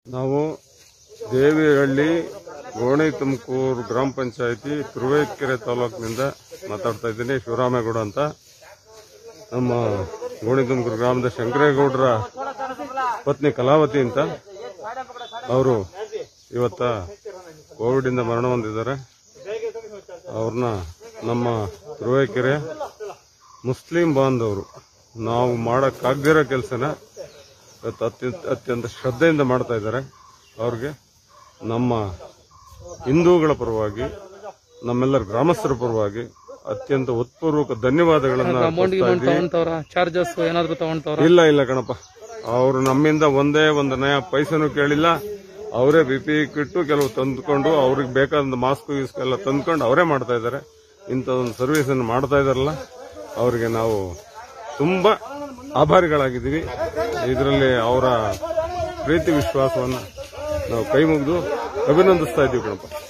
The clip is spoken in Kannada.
ನಾವು ದೇವಿಹಳ್ಳಿ ಗೋಣಿ ತುಮಕೂರು ಗ್ರಾಮ ಪಂಚಾಯತಿ ತುರುವೇಕೆರೆ ತಾಲೂಕಿನಿಂದ ಮಾತಾಡ್ತಾ ಇದ್ದೀನಿ ಶಿವರಾಮೇಗೌಡ ಅಂತ ನಮ್ಮ ಗೋಣಿ ತುಮಕೂರು ಗ್ರಾಮದ ಶಂಕರೇಗೌಡರ ಪತ್ನಿ ಕಲಾವತಿ ಅಂತ ಅವರು ಇವತ್ತ ಕೋವಿಡ್ ಇಂದ ಮರಣ ಹೊಂದಿದ್ದಾರೆ ಅವ್ರನ್ನ ನಮ್ಮ ತುರುವೇಕೆರೆ ಮುಸ್ಲಿಂ ಬಾಂಧವರು ನಾವು ಮಾಡೋಕ್ಕಾಗದಿರೋ ಕೆಲಸನ ಇವತ್ತು ಅತ್ಯಂತ ಅತ್ಯಂತ ಶ್ರದ್ಧೆಯಿಂದ ಮಾಡ್ತಾ ಇದ್ದಾರೆ ಅವ್ರಿಗೆ ನಮ್ಮ ಹಿಂದೂಗಳ ಪರವಾಗಿ ನಮ್ಮೆಲ್ಲರ ಗ್ರಾಮಸ್ಥರ ಪರವಾಗಿ ಅತ್ಯಂತ ಉತ್ಪೂರ್ವಕ ಧನ್ಯವಾದಗಳನ್ನ ಅಮೌಂಟ್ ಕೊಡ್ತಾ ಗಿಮೌಂಟ್ ಇದ್ದೀವಿ. ತಗೊಂತವ್ರ ಚಾರ್ಜಸ್ ಏನಾದ್ರು ತಗೊಂತವ್ರ ಇಲ್ಲ ಇಲ್ಲ ಕಣಪ್ಪ ಅವರು ನಮ್ಮಿಂದ ಒಂದೇ ಒಂದು ನಯ ಪೈಸೆನೂ ಕೇಳಿಲ್ಲ ಅವರೇ ಬಿ ಪಿ ಕಿಟ್ಟು ಕೆಲವು ತಂದ್ಕೊಂಡು ಅವ್ರಿಗೆ ಬೇಕಾದ ಮಾಸ್ಕ್ ಗೀಸ್ಕ್ ಎಲ್ಲ ತಂದ್ಕೊಂಡು ಅವರೇ ಮಾಡ್ತಾ ಇದ್ದಾರೆ ಇಂಥ ಒಂದು ಸರ್ವಿಸ್ ಅನ್ನು ಮಾಡ್ತಾ ಇದಾರಲ್ಲ ಅವರಿಗೆ ನಾವು ತುಂಬಾ ಆಭಾರಿಗಳಾಗಿದ್ದೀವಿ ಇದರಲ್ಲಿ ಅವರ ಪ್ರೀತಿ ವಿಶ್ವಾಸವನ್ನ ನಾವು ಕೈ ಮುಗಿದು ಅಭಿನಂದಿಸ್ತಾ ಇದ್ದೀವಿ ಕಣಪ್ಪ